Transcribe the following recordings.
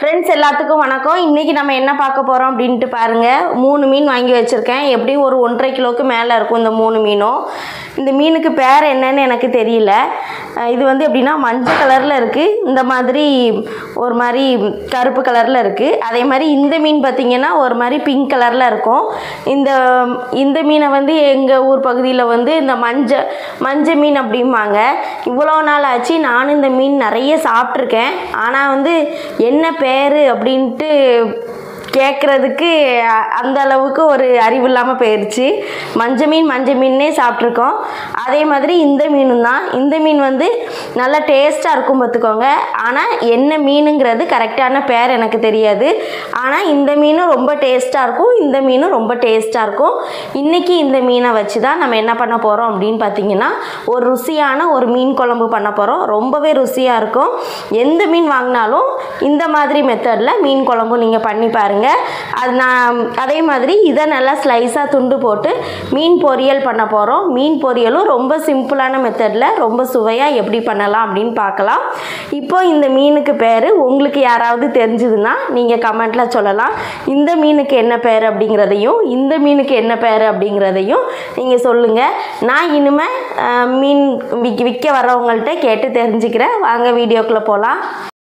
friends எல்லாத்துக்கும் வணக்கம் இன்றைக்கி நம்ம என்ன பார்க்க போகிறோம் அப்படின்ட்டு பாருங்கள் மூணு மீன் வாங்கி வச்சுருக்கேன் எப்படியும் ஒரு ஒன்றரை கிலோவுக்கு மேலே இருக்கும் இந்த மூணு மீனும் இந்த மீனுக்கு பேர் என்னன்னு எனக்கு தெரியல அஹ் இது வந்து எப்படின்னா மஞ்சள் கலரில் இருக்குது இந்த மாதிரி ஒரு மாதிரி கருப்பு கலரில் இருக்குது அதே மாதிரி இந்த மீன் பார்த்திங்கன்னா ஒரு மாதிரி பிங்க் கலரில் இருக்கும் இந்த இந்த மீனை வந்து எங்கள் ஊர் பகுதியில் வந்து இந்த மஞ்சள் மஞ்சள் மீன் அப்படிம்பாங்க இவ்வளோ நாள் ஆச்சு நானும் இந்த மீன் நிறைய சாப்பிட்ருக்கேன் ஆனால் வந்து என்ன பேர் அப்படின்ட்டு கேட்குறதுக்கு அந்த அளவுக்கு ஒரு அறிவு இல்லாமல் போயிடுச்சு மஞ்சள் மீன் மஞ்சள் மீன்னே சாப்பிட்ருக்கோம் அதே மாதிரி இந்த மீனும் தான் இந்த மீன் வந்து நல்லா டேஸ்ட்டாக இருக்கும் பார்த்துக்கோங்க ஆனால் என்ன மீனுங்கிறது கரெக்டான பேர் எனக்கு தெரியாது ஆனால் இந்த மீனும் ரொம்ப டேஸ்ட்டாக இருக்கும் இந்த மீனும் ரொம்ப டேஸ்ட்டாக இருக்கும் இன்றைக்கி இந்த மீனை வச்சு தான் நம்ம என்ன பண்ண போகிறோம் அப்படின்னு பார்த்தீங்கன்னா ஒரு ருசியான ஒரு மீன் குழம்பு பண்ண போகிறோம் ரொம்பவே ருசியாக இருக்கும் எந்த மீன் வாங்கினாலும் இந்த மாதிரி மெத்தடில் மீன் குழம்பு நீங்கள் பண்ணி பாருங்கள் அது நான் அதே மாதிரி இதை நல்லா ஸ்லைஸாக துண்டு போட்டு மீன் பொரியல் பண்ண போகிறோம் மீன் பொரியலும் ரொம்ப சிம்பிளான மெத்தடில் ரொம்ப சுவையாக எப்படி பண்ணலாம் அப்படின்னு பார்க்கலாம் இப்போ இந்த மீனுக்கு பேர் உங்களுக்கு யாராவது தெரிஞ்சதுன்னா நீங்கள் கமெண்ட்டில் சொல்லலாம் இந்த மீனுக்கு என்ன பேர் அப்படிங்கிறதையும் இந்த மீனுக்கு என்ன பேர் அப்படிங்கிறதையும் நீங்கள் சொல்லுங்கள் நான் இனிமேல் அஹ், மீன் விற்க விற்க வர்றவங்கள்ட்ட கேட்டு தெரிஞ்சுக்கிறேன் வாங்க வீடியோக்குள்ளே போகலாம்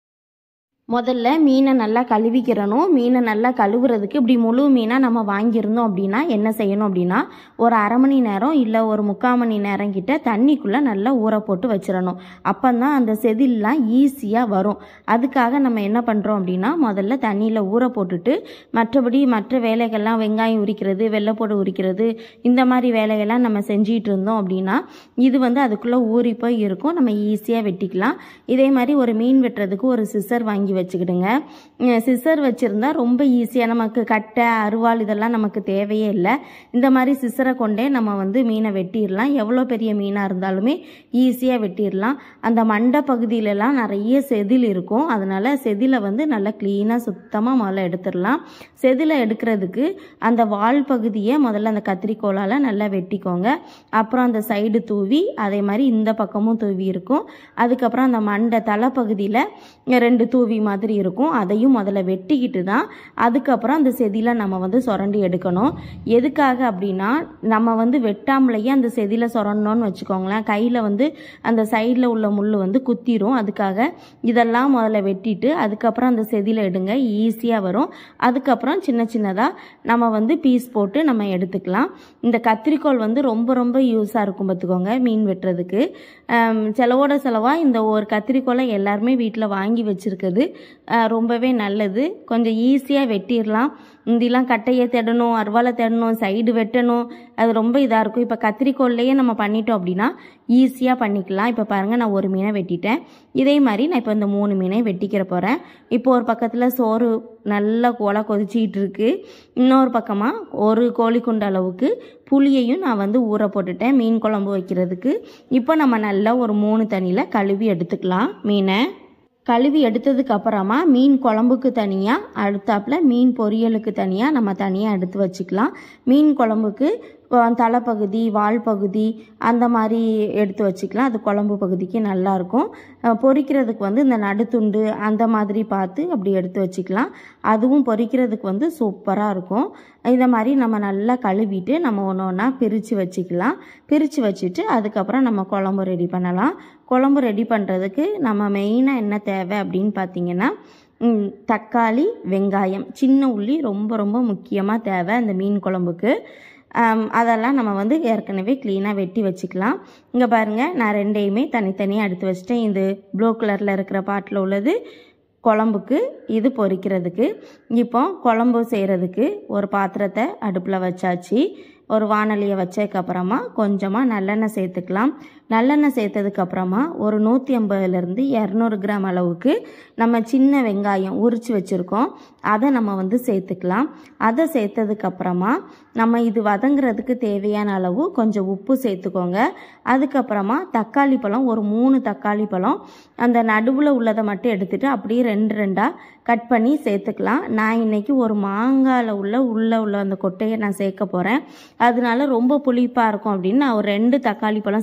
முதல்ல மீனை நல்லா கழுவிக்கிறணும் மீனை நல்லா கழுவுறதுக்கு இப்படி முழு மீனாக நம்ம வாங்கியிருந்தோம் அப்படின்னா என்ன செய்யணும் அப்படின்னா ஒரு அரை மணி நேரம் இல்லை ஒரு முக்கால் மணி நேரம் கிட்ட தண்ணிக்குள்ளே நல்லா ஊற போட்டு வச்சிடணும் அப்போ தான் அந்த செதில்லாம் ஈஸியாக வரும் அதுக்காக நம்ம என்ன பண்ணுறோம் அப்படின்னா முதல்ல தண்ணியில் ஊற போட்டுட்டு மற்றபடி மற்ற வேலைகள்லாம் வெங்காயம் உரிக்கிறது வெள்ளைப்பூடு உரிக்கிறது இந்த மாதிரி வேலைகள்லாம் நம்ம செஞ்சிட்டு இருந்தோம் அப்படின்னா இது வந்து அதுக்குள்ளே ஊறி போய் இருக்கும் நம்ம ஈஸியாக வெட்டிக்கலாம் இதே மாதிரி ஒரு மீன் வெட்டுறதுக்கு ஒரு சிசர் வாங்கி வச்சுக்கிடுங்க சிசர் வச்சுருந்தா ரொம்ப ஈஸியாக நமக்கு கட்டை அருவாள் இதெல்லாம் நமக்கு தேவையே இல்லை இந்த மாதிரி சிசரை கொண்டே நம்ம வந்து மீனை வெட்டிடலாம் எவ்வளோ பெரிய மீனாக இருந்தாலுமே ஈஸியாக வெட்டிடலாம் அந்த மண்டை பகுதியிலலாம் நிறைய செதில் இருக்கும் அதனால் செதிலை வந்து நல்லா க்ளீனாக சுத்தமாக முதல்ல எடுத்துடலாம் செதிலை எடுக்கிறதுக்கு அந்த வால் பகுதியை முதல்ல அந்த கத்திரிக்கோலால் நல்லா வெட்டிக்கோங்க அப்புறம் அந்த சைடு தூவி அதே மாதிரி இந்த பக்கமும் தூவி இருக்கும் அதுக்கப்புறம் அந்த மண்டை தலைப்பகுதியில் ரெண்டு தூவி மாதிரி இருக்கும் அதையும் முதல்ல வெட்டிக்கிட்டு தான் அதுக்கப்புறம் அந்த செதிலை நம்ம வந்து சுரண்டி எடுக்கணும் எதுக்காக அப்படின்னா நம்ம வந்து வெட்டாமலேயே அந்த செதிலை சுரண்டோன்னு வச்சுக்கோங்களேன் கையில் வந்து அந்த சைடில் உள்ள முள் வந்து குத்திரும் அதுக்காக இதெல்லாம் முதல்ல வெட்டிட்டு அதுக்கப்புறம் அந்த செதிலை எடுங்க ஈஸியாக வரும் அதுக்கப்புறம் சின்ன சின்னதாக நம்ம வந்து பீஸ் போட்டு நம்ம எடுத்துக்கலாம் இந்த கத்திரிக்கோல் வந்து ரொம்ப ரொம்ப யூஸாக இருக்கும் பார்த்துக்கோங்க மீன் வெட்டுறதுக்கு ஆம், செலவோட செலவாக இந்த ஒரு கத்திரிக்கோலை எல்லாருமே வீட்டில் வாங்கி வச்சுருக்குது ரொம்பவே நல்லது கொஞ்சம் ஈஸியாக வெட்டிடலாம் முந்திலாம் கட்டையை தேடணும் அருவாலை தேடணும் சைடு வெட்டணும் அது ரொம்ப இதாக இருக்கும் இப்போ கத்திரிக்கோல்லையே நம்ம பண்ணிட்டோம் அப்படின்னா ஈஸியாக பண்ணிக்கலாம் இப்போ பாருங்கள் நான் ஒரு மீனை வெட்டிட்டேன் இதே மாதிரி நான் இப்போ இந்த மூணு மீனை வெட்டிக்கிற போகிறேன் இப்போ ஒரு பக்கத்தில் சோறு நல்லா கோலா கொதிச்சிக்கிட்டு இருக்கு இன்னொரு பக்கமாக ஒரு கோழி குண்டு அளவுக்கு புளியையும் நான் வந்து ஊற போட்டுட்டேன் மீன் குழம்பு வைக்கிறதுக்கு இப்போ நம்ம நல்லா ஒரு மூணு தண்ணியில் கழுவி எடுத்துக்கலாம் மீனை கழுவி எடுத்ததுக்கு அப்புறமா மீன் குழம்புக்கு தனியாக அடுத்தாப்புல மீன் பொரியலுக்கு தனியாக நம்ம தனியாக எடுத்து வச்சுக்கலாம் மீன் குழம்புக்கு இப்போ தலைப்பகுதி வால் பகுதி அந்த மாதிரி எடுத்து வச்சுக்கலாம் அது குழம்பு பகுதிக்கு நல்லாயிருக்கும் அஹ் பொரிக்கிறதுக்கு வந்து இந்த நடுத்துண்டு அந்த மாதிரி பார்த்து அப்படி எடுத்து வச்சுக்கலாம் அதுவும் பொரிக்கிறதுக்கு வந்து சூப்பராக இருக்கும் இந்த மாதிரி நம்ம நல்லா கழுவிட்டு நம்ம ஒன்று ஒன்றா பிரித்து வச்சுக்கலாம் பிரித்து வச்சுட்டு அதுக்கப்புறம் நம்ம குழம்பு ரெடி பண்ணலாம் குழம்பு ரெடி பண்ணுறதுக்கு நம்ம மெயினாக என்ன தேவை அப்படின்னு பார்த்தீங்கன்னா ம், தக்காளி வெங்காயம் சின்ன உள்ளி ரொம்ப ரொம்ப முக்கியமாக தேவை அந்த மீன் குழம்புக்கு ஆம், அதெல்லாம் நம்ம வந்து ஏற்கனவே க்ளீனாக வெட்டி வச்சுக்கலாம் இங்கே பாருங்கள் நான் ரெண்டையுமே தனித்தனியாக எடுத்து வச்சிட்டேன் இது ப்ளூ கலரில் இருக்கிற பாட்டில் உள்ளது குழம்புக்கு இது பொரிக்கிறதுக்கு இப்போ குழம்பு செய்கிறதுக்கு ஒரு பாத்திரத்தை அடுப்பில் வச்சாச்சு ஒரு வானலியை வச்சதுக்கப்புறமா கொஞ்சமாக நல்லெண்ணெய் சேர்த்துக்கலாம் நல்லெண்ணெய் சேர்த்ததுக்கப்புறமா ஒரு நூற்றி ஐம்பதுலேருந்து இரநூறு கிராம் அளவுக்கு நம்ம சின்ன வெங்காயம் உரித்து வச்சுருக்கோம் அதை நம்ம வந்து சேர்த்துக்கலாம் அதை சேர்த்ததுக்கப்புறமா நம்ம இது வதங்குறதுக்கு தேவையான அளவு கொஞ்சம் உப்பு சேர்த்துக்கோங்க அதுக்கப்புறமா தக்காளி பழம் ஒரு மூணு தக்காளி பழம் அந்த நடுவில் உள்ளதை மட்டும் எடுத்துட்டு அப்படியே ரெண்டு ரெண்டாக கட் பண்ணி சேர்த்துக்கலாம் நான் இன்னைக்கு ஒரு மாங்காயில் உள்ள உள்ளே உள்ள அந்த கொட்டையை நான் சேர்க்க போகிறேன் அதனால ரொம்ப புளிப்பாக இருக்கும் அப்படின்னு நான் ஒரு ரெண்டு தக்காளி பழம் சேர்த்துருக்கேன்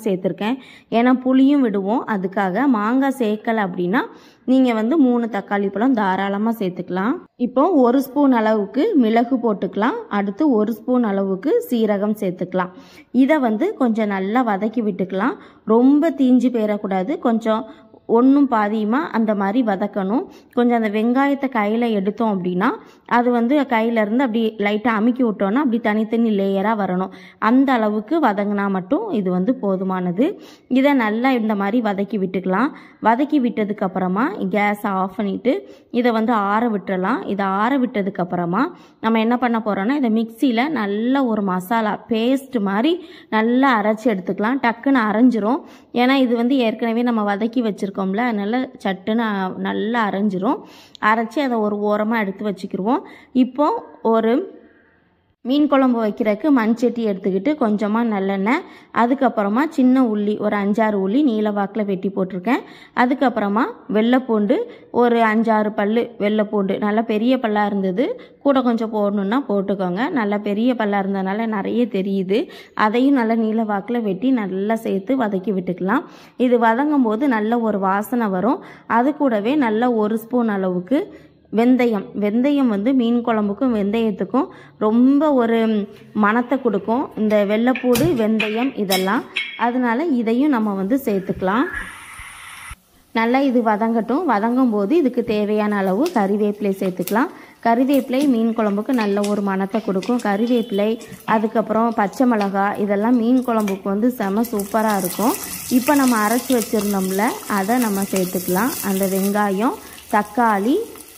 சேர்த்துருக்கேன் ஏன்னா புளியும் விடுவோம் அதுக்காக மாங்காய் சேர்க்கலை அப்படின்னா நீங்கள் வந்து மூணு தக்காளி பழம் தாராளமாக சேர்த்துக்கலாம் இப்போ ஒரு ஸ்பூன் அளவுக்கு மிளகு போட்டுக்கலாம் அடுத்து ஒரு ஸ்பூன் அளவுக்கு சீரகம் சேர்த்துக்கலாம் இதை வந்து கொஞ்சம் நல்லா வதக்கி விட்டுக்கலாம் ரொம்ப தீஞ்சு போயிடக்கூடாது கொஞ்சம் ஒன்றும் பாதியுமாக அந்த மாதிரி வதக்கணும் கொஞ்சம் அந்த வெங்காயத்தை கையில் எடுத்தோம் அப்படின்னா அது வந்து கையிலேருந்து அப்படி லைட்டாக அமுக்கி விட்டோன்னா அப்படி தனித்தனி லேயராக வரணும் அந்த அளவுக்கு வதங்கினா மட்டும் இது வந்து போதுமானது இதை நல்லா இந்த மாதிரி வதக்கி விட்டுக்கலாம் வதக்கி விட்டதுக்கப்புறமா கேஸை ஆஃப் பண்ணிவிட்டு இதை வந்து ஆற விட்டுறலாம் இதை ஆற விட்டதுக்கப்புறமா நம்ம என்ன பண்ண போகிறோன்னா இதை மிக்சியில் நல்ல ஒரு மசாலா பேஸ்ட் மாதிரி நல்லா அரைச்சி எடுத்துக்கலாம் டக்குன்னு அரைஞ்சிரும் ஏன்னா இது வந்து ஏற்கனவே நம்ம வதக்கி வச்சுருக்கோம்ல அதனால் சட்டுன்னு அ- நல்லா அரைஞ்சிரும் அரைச்சி அதை ஒரு ஓரமாக எடுத்து வச்சுக்கிருவோம் இப்போ ஒரு மீன் குழம்பு வைக்கிறதுக்கு மண்சட்டி எடுத்துக்கிட்டு கொஞ்சமாக நல்லெண்ணெய் அதுக்கப்புறமா சின்ன உள்ளி ஒரு அஞ்சாறு உள்ளி நீல வாக்கில் வெட்டி போட்டிருக்கேன் அதுக்கப்புறமா வெள்ளைப்பூண்டு ஒரு அஞ்சாறு பல் வெள்ளைப்பூண்டு நல்லா பெரிய பல்லாக இருந்தது கூட கொஞ்சம் போடணுன்னா போட்டுக்கோங்க நல்லா பெரிய பல்லாக இருந்ததுனால நிறைய தெரியுது அதையும் நல்லா நீல வாக்கில் வெட்டி நல்லா சேர்த்து வதக்கி விட்டுக்கலாம் இது வதங்கும் போது நல்ல ஒரு வாசனை வரும் அது கூடவே நல்ல ஒரு ஸ்பூன் அளவுக்கு வெந்தயம் வெந்தயம் வந்து மீன் குழம்புக்கும் வெந்தயத்துக்கும் ரொம்ப ஒரு மணத்தை கொடுக்கும் இந்த வெள்ளைப்பூடு வெந்தயம் இதெல்லாம் அதனால இதையும் நம்ம வந்து சேர்த்துக்கலாம் நல்லா இது வதங்கட்டும் வதங்கும் போது இதுக்கு தேவையான அளவு கறிவேப்பிலை சேர்த்துக்கலாம் கறிவேப்பிலை மீன் குழம்புக்கு நல்ல ஒரு மணத்தை கொடுக்கும் கறிவேப்பிலை அதுக்கப்புறம் பச்சை மிளகாய் இதெல்லாம் மீன் குழம்புக்கு வந்து செம சூப்பராக இருக்கும் இப்போ நம்ம அரைச்சி வச்சுருந்தோம்ல அதை நம்ம சேர்த்துக்கலாம் அந்த வெங்காயம் தக்காளி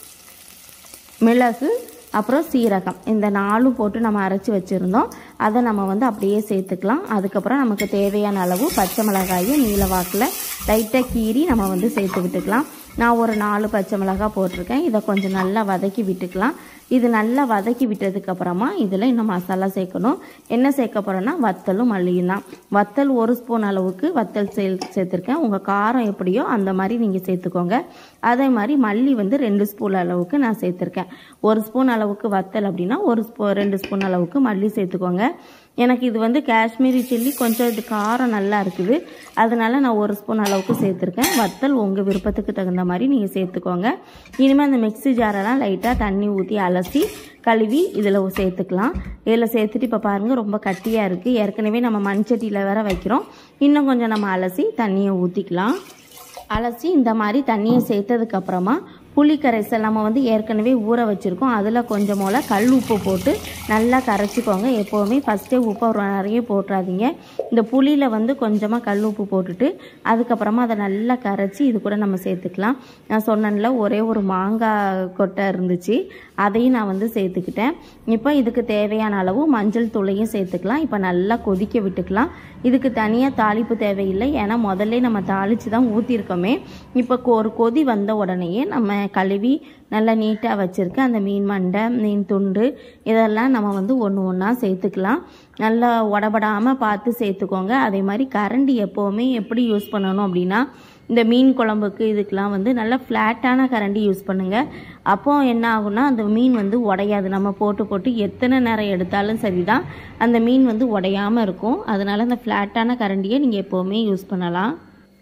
மிளகு அப்புறம் சீரகம் இந்த நாலும் போட்டு நம்ம அரைச்சி வச்சுருந்தோம் அதை நம்ம வந்து அப்படியே சேர்த்துக்கலாம் அதுக்கப்புறம் நமக்கு தேவையான அளவு பச்சை மிளகாயும் நீல வாக்கில் லைட்டாக கீறி நம்ம வந்து சேர்த்து விட்டுக்கலாம் நான் ஒரு நாலு பச்சை மிளகாய் போட்டிருக்கேன் இதை கொஞ்சம் நல்லா வதக்கி விட்டுக்கலாம் இது நல்லா வதக்கி விட்டதுக்கப்புறமா இதில் இன்னும் மசாலா சேர்க்கணும் என்ன சேர்க்க போகிறோன்னா வத்தலும் மல்லியும் தான் வத்தல் ஒரு ஸ்பூன் அளவுக்கு வத்தல் சே சேர்த்துருக்கேன் உங்கள் காரம் எப்படியோ அந்த மாதிரி நீங்கள் சேர்த்துக்கோங்க அதே மாதிரி மல்லி வந்து ரெண்டு ஸ்பூன் அளவுக்கு நான் சேர்த்துருக்கேன் ஒரு ஸ்பூன் அளவுக்கு வத்தல் அப்படின்னா ஒரு ஸ்பூ ரெண்டு ஸ்பூன் அளவுக்கு மல்லி சேர்த்துக்கோங்க எனக்கு இது வந்து காஷ்மீரி சில்லி கொஞ்சம் இது காரம் நல்லா இருக்குது அதனால நான் ஒரு ஸ்பூன் அளவுக்கு சேர்த்துருக்கேன் வத்தல் உங்கள் விருப்பத்துக்கு தகுந்த மாதிரி நீங்கள் சேர்த்துக்கோங்க இனிமேல் அந்த மிக்ஸி ஜாரெல்லாம் லைட்டாக தண்ணி ஊற்றி அலசி கழுவி இதில் சேர்த்துக்கலாம் இதில் சேர்த்துட்டு இப்போ பாருங்கள் ரொம்ப கட்டியாக இருக்குது ஏற்கனவே நம்ம மண்சட்டியில் வேற வைக்கிறோம் இன்னும் கொஞ்சம் நம்ம அலசி தண்ணியை ஊற்றிக்கலாம் அலசி இந்த மாதிரி தண்ணியை சேர்த்ததுக்கு அப்புறமா புளி கரைசல் நம்ம வந்து ஏற்கனவே ஊற வச்சுருக்கோம் அதில் கொஞ்சம் போல் கல் உப்பு போட்டு நல்லா கரைச்சிக்கோங்க எப்போவுமே ஃபஸ்ட்டே உப்பை ஒரு நிறைய போட்டுறாதீங்க இந்த புளியில் வந்து கொஞ்சமாக கல் உப்பு போட்டுட்டு அதுக்கப்புறமா அதை நல்லா கரைச்சி இது கூட நம்ம சேர்த்துக்கலாம் நான் சொன்னேன்ல ஒரே ஒரு மாங்காய் கொட்டை இருந்துச்சு அதையும் நான் வந்து சேர்த்துக்கிட்டேன் இப்போ இதுக்கு தேவையான அளவு மஞ்சள் தூளையும் சேர்த்துக்கலாம் இப்போ நல்லா கொதிக்க விட்டுக்கலாம் இதுக்கு தனியாக தாளிப்பு தேவையில்லை ஏன்னா முதல்ல நம்ம தாளித்து தான் ஊற்றிருக்கோமே இப்போ கொ- ஒரு கொதி வந்த உடனேயே நம்ம கழுவி நல்லா நீட்டாக வச்சுருக்க அந்த மீன் மண்டை மீன் துண்டு இதெல்லாம் நம்ம வந்து ஒன்று ஒன்றா சேர்த்துக்கலாம் நல்லா உடபடாமல் பார்த்து சேர்த்துக்கோங்க அதே மாதிரி கரண்டி எப்போவுமே எப்படி யூஸ் பண்ணணும் அப்படின்னா இந்த மீன் குழம்புக்கு இதுக்கெலாம் வந்து நல்லா ஃப்ளாட்டான கரண்டி யூஸ் பண்ணுங்கள் அப்போ என்ன ஆகும்னா அந்த மீன் வந்து உடையாது நம்ம போட்டு போட்டு எத்தனை நேரம் எடுத்தாலும் சரிதான் அந்த மீன் வந்து உடையாமல் இருக்கும் அதனால அந்த ஃப்ளாட்டான கரண்டியை நீங்கள் எப்போவுமே யூஸ் பண்ணலாம்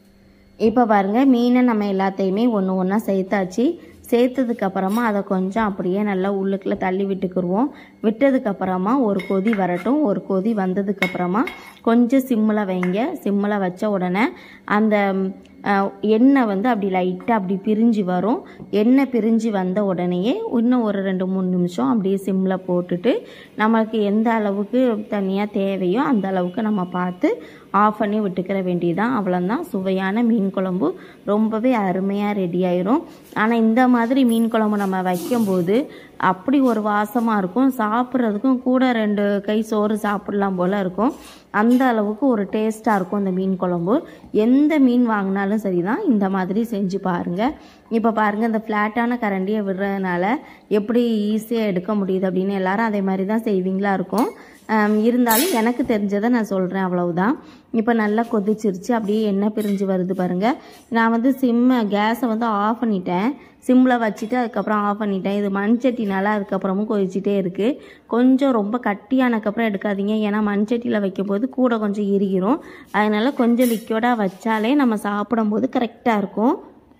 இப்போ பாருங்கள் மீனை நம்ம எல்லாத்தையுமே ஒன்று ஒன்றா சேர்த்தாச்சு சேர்த்ததுக்கு அப்புறமா அதை கொஞ்சம் அப்படியே நல்லா உள்ளுக்குள்ள தள்ளி விட்டுக்குருவோம் விட்டதுக்கப்புறமா ஒரு கொதி வரட்டும் ஒரு கொதி வந்ததுக்கப்புறமா கொஞ்சம் சிம்மில் வைங்க சிம்மில் வச்ச உடனே அந்த ம், அஹ், எண்ணெய் வந்து அப்படி லைட்டாக அப்படி பிரிஞ்சு வரும் எண்ணெய் பிரிஞ்சு வந்த உடனேயே இன்னும் ஒரு ரெண்டு மூணு நிமிஷம் அப்படியே சிம்மில் போட்டுட்டு நமக்கு எந்த அளவுக்கு தனியாக தேவையோ அந்த அளவுக்கு நம்ம பார்த்து ஆஃப் பண்ணி விட்டுக்கிற வேண்டியதுதான் அவ்வளோதான் சுவையான மீன் குழம்பு ரொம்பவே அருமையாக ரெடி ஆயிரும் ஆனால் இந்த மாதிரி மீன் குழம்பு நம்ம வைக்கும்போது அப்படி ஒரு வாசமாக இருக்கும் சாப்பிட்றதுக்கும் கூட ரெண்டு கை சோறு சாப்பிடலாம் போல் இருக்கும் அந்த அளவுக்கு ஒரு டேஸ்ட்டாக இருக்கும் இந்த மீன் குழம்பு எந்த மீன் வாங்கினாலும் சரிதான் இந்த மாதிரி செஞ்சு பாருங்கள் இப்போ பாருங்கள் இந்த ஃப்ளாட்டான கரண்டியை விடுறதுனால எப்படி ஈஸியாக எடுக்க முடியுது அப்படின்னு எல்லாரும் அதே மாதிரி தான் செய்வீங்களா இருக்கும் ஆம், இருந்தாலும் எனக்கு தெரிஞ்சதை நான் சொல்கிறேன் அவ்வளவுதான் இப்போ நல்லா கொதிச்சிருச்சு அப்படியே எண்ணெய் பிரிஞ்சு வருது பாருங்கள் நான் வந்து சிம்ம கேஸை வந்து ஆஃப் பண்ணிட்டேன் சிம்மில் வச்சுட்டு அதுக்கப்புறம் ஆஃப் பண்ணிட்டேன் இது மண் சட்டினால அதுக்கப்புறமும் கொதிச்சிட்டே இருக்குது கொஞ்சம் ரொம்ப கட்டியானக்கப்புறம் எடுக்காதீங்க ஏன்னா மண் சட்டியில் வைக்கும்போது கூட கொஞ்சம் இறுகிரும் அதனால் கொஞ்சம் லிக்விடாக வச்சாலே நம்ம சாப்பிடும்போது கரெக்டாக இருக்கும்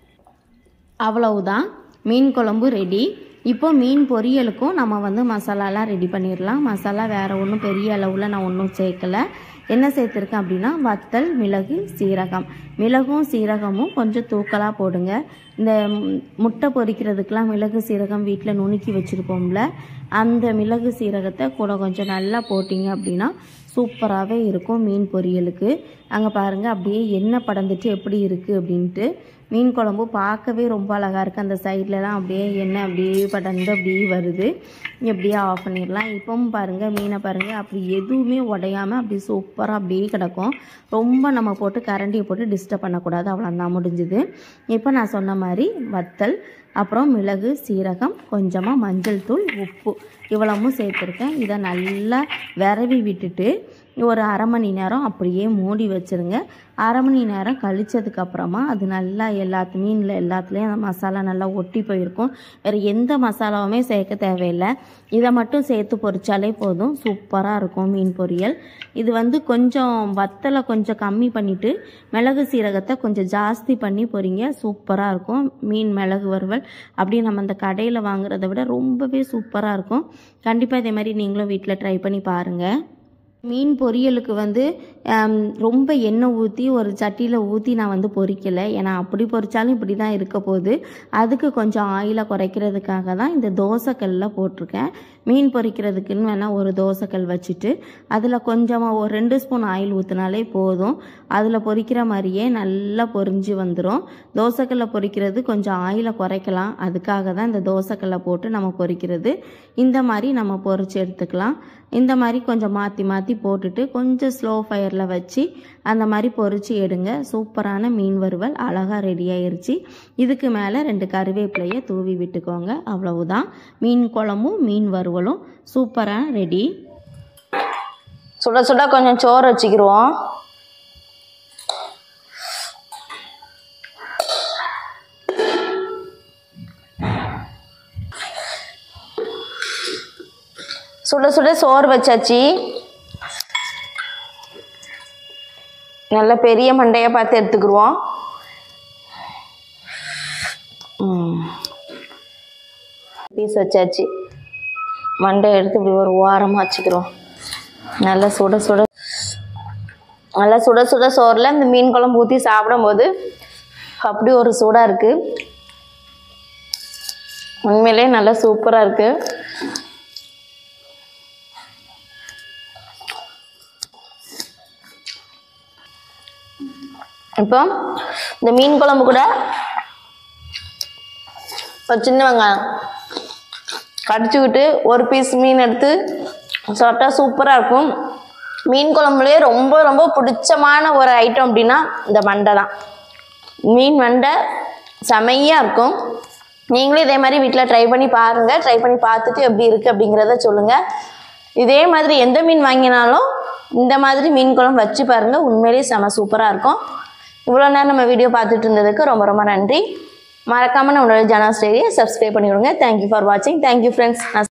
அவ்வளவுதான் மீன் குழம்பு ரெடி இப்போ மீன் பொரியலுக்கும் நம்ம வந்து மசாலாலாம் ரெடி பண்ணிடலாம் மசாலா வேறு ஒன்றும் பெரிய அளவில் நான் ஒன்றும் சேர்க்கல என்ன சேர்த்துருக்கேன் அப்படின்னா வத்தல் மிளகு சீரகம் மிளகும் சீரகமும் கொஞ்சம் தூக்கலாக போடுங்க இந்த ம், முட்டை பொரிக்கிறதுக்கெலாம் மிளகு சீரகம் வீட்டில் நுணுக்கி வச்சுருப்போம்ல அந்த மிளகு சீரகத்தை கூட கொஞ்சம் நல்லா போட்டிங்க அப்படின்னா சூப்பராகவே இருக்கும் மீன் பொரியலுக்கு அங்கே பாருங்கள் அப்படியே எண்ணெய் படந்துட்டு எப்படி இருக்குது அப்படின்ட்டு மீன் குழம்பு பார்க்கவே ரொம்ப அழகாக இருக்குது அந்த சைட்லலாம் அப்படியே எண்ணெய் அப்படியே படர்ந்து அப்படியே வருது எப்படியே ஆஃப் பண்ணிடலாம் இப்பவும் பாருங்கள் மீனை பாருங்கள் அப்படி எதுவுமே உடையாமல் அப்படி சூப்பராக அப்படியே கிடக்கும் ரொம்ப நம்ம போட்டு கரண்டியை போட்டு டிஸ்டர்ப் பண்ணக்கூடாது அவ்வளோதான் முடிஞ்சுது இப்போ நான் சொன்ன மாதிரி வத்தல் அப்புறம் மிளகு சீரகம் கொஞ்சமாக மஞ்சள் தூள் உப்பு இவ்வளவும் சேர்த்துருக்கேன் இதை நல்லா விரவி விட்டுட்டு ஒரு அரை மணி நேரம் அப்படியே மூடி வச்சுருங்க அரை மணி நேரம் கழிச்சதுக்கு அப்புறமா அது நல்லா எல்லாத்து மீனில் எல்லாத்துலேயும் அந்த மசாலா நல்லா ஒட்டி போயிருக்கும் வேறு எந்த மசாலாவுமே சேர்க்க தேவையில்லை இதை மட்டும் சேர்த்து பொரிச்சாலே போதும் சூப்பராக இருக்கும் மீன் பொரியல் இது வந்து கொஞ்சம் வத்தலை கொஞ்சம் கம்மி பண்ணிவிட்டு மிளகு சீரகத்தை கொஞ்சம் ஜாஸ்தி பண்ணி பொரிங்க சூப்பராக இருக்கும் மீன் மிளகு வறுவல் அப்படியே நம்ம அந்த கடையில் வாங்குறதை விட ரொம்பவே சூப்பராக இருக்கும் கண்டிப்பாக இதே மாதிரி நீங்களும் வீட்டில் ட்ரை பண்ணி பாருங்கள் மீன் பொரியலுக்கு வந்து ஆம், ரொம்ப எண்ணெய் ஊற்றி ஒரு சட்டியில் ஊற்றி நான் வந்து பொரிக்கலை ஏன்னா அப்படி பொரிச்சாலும் இப்படி தான் இருக்க போகுது அதுக்கு கொஞ்சம் ஆயிலை குறைக்கிறதுக்காக தான் இந்த தோசைக்கல்லில் போட்டிருக்கேன் மீன் பொரிக்கிறதுக்குன்னு வேணால் ஒரு தோசைக்கல் வச்சுட்டு அதில் கொஞ்சமாக ஒரு ரெண்டு ஸ்பூன் ஆயில் ஊற்றினாலே போதும் அதில் பொரிக்கிற மாதிரியே நல்லா பொரிஞ்சு வந்துடும் தோசைக்கல்ல பொரிக்கிறது கொஞ்சம் ஆயிலை குறைக்கலாம் அதுக்காக தான் இந்த தோசைக்கல்லை போட்டு நம்ம பொரிக்கிறது இந்த மாதிரி நம்ம பொரிச்சு எடுத்துக்கலாம் இந்த மாதிரி கொஞ்சம் மாற்றி மாற்றி போட்டுட்டு கொஞ்சம் ஸ்லோ ஃபயரில் வச்சு அந்த மாதிரி பொரிச்சு எடுங்க சூப்பரான மீன் வறுவல் அழகாக ரெடி ஆயிருச்சு இதுக்கு மேலே ரெண்டு கருவேப்பிலையை தூவி விட்டுக்கோங்க அவ்வளவுதான் மீன் குழம்பும் மீன் வறுவலும் சூப்பராக ரெடி சுட சுட கொஞ்சம் சோறு வச்சுக்கிருவோம் சுட சுட சோறு வச்சாச்சு நல்ல பெரிய மண்டையாக பார்த்து எடுத்துக்கிருவோம் பீஸ் வச்சாச்சு மண்டை எடுத்து இப்படி ஒரு ஓரமாக வச்சுக்கிறோம் நல்லா சுட சுட நல்லா சுட சுட சோறில் இந்த மீன் குழம்பு ஊற்றி சாப்பிடும்போது அப்படி ஒரு சூடாக இருக்குது உண்மையிலே நல்லா சூப்பராக இருக்குது இப்போ இந்த மீன் குழம்பு கூட ஒரு சின்ன வெங்காயம் கடிச்சுக்கிட்டு ஒரு பீஸ் மீன் எடுத்து சாப்பிட்டா சூப்பராக இருக்கும் மீன் குழம்புலேயே ரொம்ப ரொம்ப பிடிச்சமான ஒரு ஐட்டம் அப்படின்னா இந்த மண்டை தான் மீன் மண்டை செமையாக இருக்கும் நீங்களும் இதே மாதிரி வீட்டில் ட்ரை பண்ணி பாருங்கள் ட்ரை பண்ணி பார்த்துட்டு எப்படி இருக்குது அப்படிங்கிறத சொல்லுங்கள் இதே மாதிரி எந்த மீன் வாங்கினாலும் இந்த மாதிரி மீன் குழம்பு வச்சு பாருங்கள் உண்மையிலேயே செம சூப்பராக இருக்கும் இவ்வளோ நேரம் நம்ம வீடியோ பார்த்துட்டு இருந்ததுக்கு ரொம்ப ரொம்ப நன்றி மறக்காமல் நம்மளோட ஜனா ஸ்டேரியை சப்ஸ்கிரைப் பண்ணி விடுங்க தேங்க்யூ ஃபார் வாட்சிங் தேங்க்யூ ஃப்ரெண்ட்ஸ்